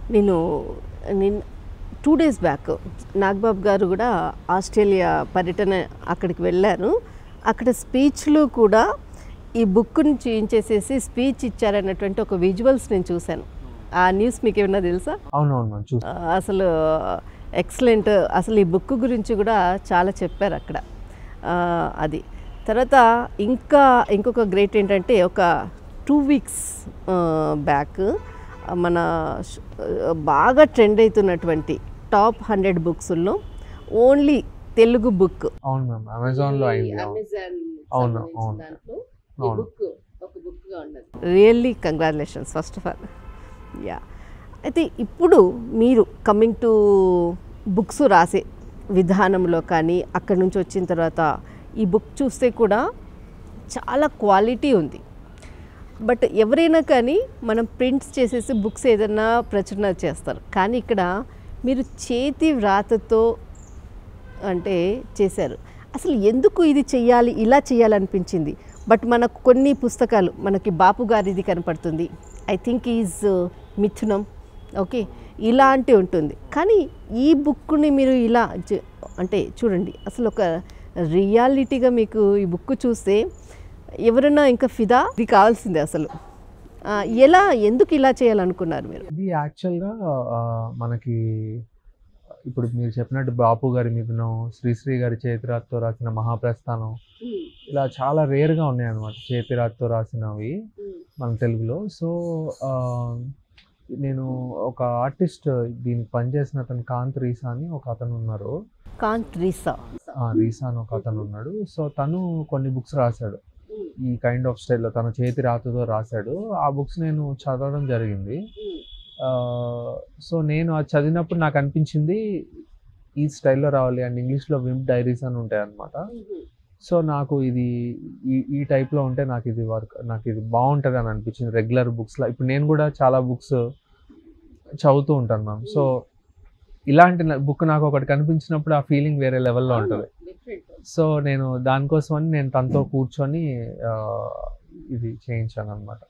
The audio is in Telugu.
నేను నేను టూ డేస్ బ్యాక్ నాగబాబు గారు కూడా ఆస్ట్రేలియా పర్యటన అక్కడికి వెళ్ళారు అక్కడ స్పీచ్లో కూడా ఈ బుక్ని చేయించేసేసి స్పీచ్ ఇచ్చారన్నటువంటి ఒక విజువల్స్ నేను చూశాను ఆ న్యూస్ మీకు ఏమన్నా తెలుసా అవునవును మ్యామ్ చూ ఆ, అసలు ఎక్సలెంట్ అసలు ఈ బుక్ గురించి కూడా చాలా చెప్పారు అక్కడ ఆ, అది తర్వాత ఇంకా ఇంకొక గ్రేట్ ఏంటంటే ఒక టూ వీక్స్ బ్యాక్ మన ష్- బాగా ట్రెండ్ అవుతున్నటువంటి టాప్ హండ్రెడ్ బుక్స్లో ఓన్లీ తెలుగు బుక్ అవును మ్యామ్ అమెజాన్లో అయింది అవును అవును, అవును. అవును. Really congratulations first of all yeah అయితే ఇప్పుడు మీరు కమింగ్ టు బుక్స్ రాసే విధానంలో కానీ అక్కడి నుంచి వచ్చిన తర్వాత ఈ బుక్ చూస్తే కూడా చాలా క్వాలిటీ ఉంది బట్ ఎవరైనా కానీ మనం ప్రింట్స్ చేసేసి బుక్స్ ఏదైనా ప్రచురణ చేస్తారు కానీ ఇక్కడ మీరు చేతి వ్రాతతో అంటే చేశారు అసలు ఎందుకు ఇది చెయ్యాలి ఇలా చేయాలనిపించింది బట్ మనకు కొన్ని పుస్తకాలు మనకి బాపు గారిది కనపడుతుంది I think is Mithunam okay ఇలాంటి ఉంటుంది కానీ ఈ బుక్ని మీరు ఇలా చే- అంటే చూడండి అసలు ఒక రియాలిటీగా మీకు ఈ బుక్ చూస్తే ఎవరైనా ఇంకా ఫిదా ఇది కావాల్సిందే అసలు ఆ, ఎలా ఎందుకు ఇలా చేయాలనుకున్నారు మీరు ఇది యాక్చువల్గా ఆ, మనకి ఇప్పుడు మీరు చెప్పినట్టు బాపు గారి మిథునం శ్రీశ్రీ గారి చేతిరాత్తో రాసిన మహాప్రస్థానం ఇలా చాలా రేర్గా ఉన్నాయి అనమాట చేతిరాత్తో రాసినవి మన తెలుగులో సో ఆ, నేను ఒక ఆర్టిస్ట్ దీనికి పనిచేసిన అతను కాంత్ రీసా అని ఒక అతను ఉన్నారు కాంత్ రీసా ఆ, రీసా అని ఒక అతను ఉన్నాడు సో తను కొన్ని బుక్స్ రాశాడు ఈ కైండ్ ఆఫ్ స్టైల్లో తన చేతి రాతతో రాశాడు ఆ బుక్స్ నేను చదవడం జరిగింది సో నేను అది చదివినప్పుడు నాకు అనిపించింది ఈ స్టైల్లో రావాలి అండ్ ఇంగ్లీష్లో విమ్ డైరీస్ అని ఉంటాయి అనమాట సో నాకు ఇది ఈ ఈ టైప్లో ఉంటే నాకు ఇది వర్క్ నాకు ఇది బాగుంటుంది అని అనిపించింది రెగ్యులర్ బుక్స్లో ఇప్పుడు నేను కూడా చాలా బుక్స్ చదువుతూ ఉంటాను మ్యామ్ సో ఇలాంటి బుక్ నాకు ఒకటి కనిపించినప్పుడు ఆ ఫీలింగ్ వేరే లెవెల్లో ఉంటుంది సో నేను దానికోసమని నేను తనతో కూర్చొని ఆ, ఇది చేయించాను అనమాట